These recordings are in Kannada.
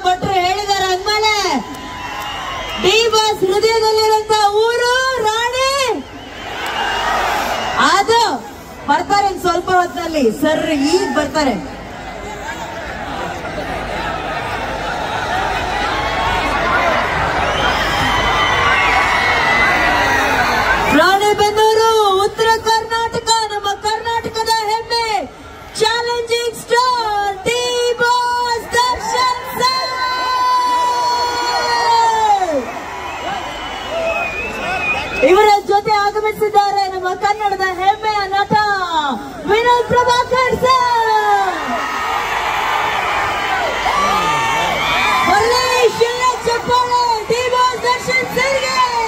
ಭಟ್ರು ಹೇಳಿದಾರೆ ಅಂದ್ಮೇಲೆ ಡಿ ಬಾಸ್ ಹೃದಯದಲ್ಲಿರುವಂತ ಊರು ರಾಣಿ ಅದು ಬರ್ತಾರೆ ಇನ್ ಸ್ವಲ್ಪ ಹೊತ್ತಿನಲ್ಲಿ ಸರ್ ಈಗ ಬರ್ತಾರೆ ರಾಣೆಬೆನ್ನೂರು ಉತ್ತರ ಕರ್ನಾಟಕ ನಮ್ಮ ಕರ್ನಾಟಕದ ಹೆಮ್ಮೆ challenging star D boss Darshan sir ಇವರ ಜೊತೆ ಆಗಮಿಸಿದ್ದಾರೆ ನಮ್ಮ ಕನ್ನಡದ ಹೆಮ್ಮೆಯ ನಟ ವಿನೋದ್ ಪ್ರಭಾಕರ್ ಸರ್ ಒಳ್ಳೆ ಶಿಳ್ಳೆ ಚಪ್ಪಾಳೆ ಡಿ ಬಾಸ್ ದರ್ಶನ್ ಸರ್ಗೆ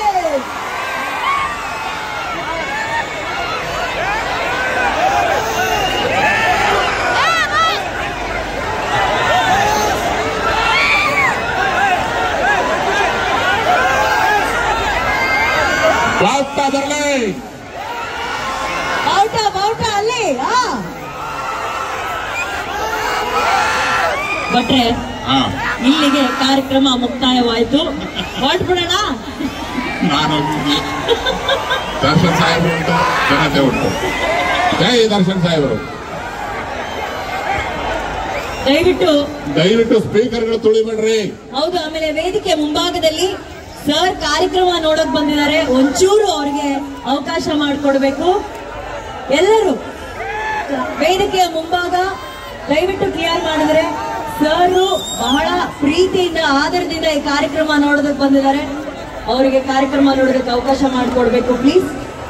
ಬಾವುಟ ಬರಲಿ ಬಾವುಟ ಬಾವುಟ ಅಲ್ಲಿ ಆ ಭಟ್ರೆ ಹಾ ಇಲ್ಲಿಗೆ ಕಾರ್ಯಕ್ರಮ ಮುಕ್ತಾಯವಾಯಿತು ಹೊರಟ್ಬಿಡೋಣ ನಾನು ದರ್ಶನ್ ಸಾಹೇಬರು ಉಂಟು ಜನತೆ ಉಂಟು ಜೈ ದರ್ಶನ್ ಸಾಹೇಬರು ದಯವಿಟ್ಟು ದಯವಿಟ್ಟು ಸ್ಪೀಕರ್ಗಳು ತುಳಿಬೇಡ್ರಿ ಹೌದು ಆಮೇಲೆ ವೇದಿಕೆ ಮುಂಭಾಗದಲ್ಲಿ ಸರ್ ಕಾರ್ಯಕ್ರಮ ನೋಡಕ್ ಬಂದಿದ್ದಾರೆ ಒಂಚೂರು ಅವ್ರಿಗೆ ಅವಕಾಶ ಮಾಡಿಕೊಡ್ಬೇಕು ಎಲ್ಲರೂ ವೇದಿಕೆಯ ಮುಂಭಾಗ ದಯವಿಟ್ಟು ಕ್ಲಿಯರ್ ಮಾಡಿದ್ರೆ ಸರ್ ಬಹಳ ಪ್ರೀತಿಯಿಂದ ಆದರದಿಂದ ಈ ಕಾರ್ಯಕ್ರಮ ನೋಡೋದಕ್ಕೆ ಬಂದಿದ್ದಾರೆ ಅವರಿಗೆ ಕಾರ್ಯಕ್ರಮ ನೋಡೋದಕ್ಕೆ ಅವಕಾಶ ಮಾಡಿಕೊಡ್ಬೇಕು ಪ್ಲೀಸ್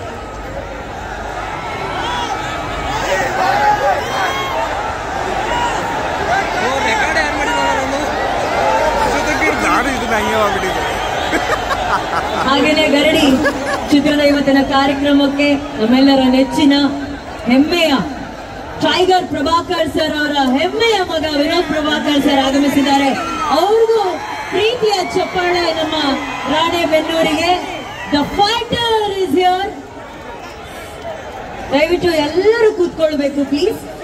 ರೆಕಾರ್ಡ್ ಯಾರು ಮಾಡಿದ್ರು ಅಷ್ಟೊತ್ತಿಗೆ ನಾನು ಇದು ನಂಗೆ ಹೋಗ್ಬಿಟ್ಟಿದ್ದೆ ಹಾಗೇನೆ ಗರಡಿ ಚಿತ್ರದ ಇವತ್ತಿನ ಕಾರ್ಯಕ್ರಮಕ್ಕೆ ನಮ್ಮೆಲ್ಲರ ನೆಚ್ಚಿನ ಹೆಮ್ಮೆಯ ಟೈಗರ್ ಪ್ರಭಾಕರ್ ಸರ್ ಅವರ ಹೆಮ್ಮೆಯ ಮಗ ವಿನೋದ್ ಪ್ರಭಾಕರ್ ಸರ್ ಆಗಮಿಸಿದ್ದಾರೆ ಅವ್ರಿಗೂ ಪ್ರೀತಿಯ ಚಪ್ಪಾಳೆ ನಮ್ಮ ರಾಣೆಬೆನ್ನೂರಿಗೆ ದ ಫೈಟರ್ ಇಸ್ ಹಿಯರ್ ದಯವಿಟ್ಟು ಎಲ್ಲರೂ ಕೂತ್ಕೊಳ್ಬೇಕು ಪ್ಲೀಸ್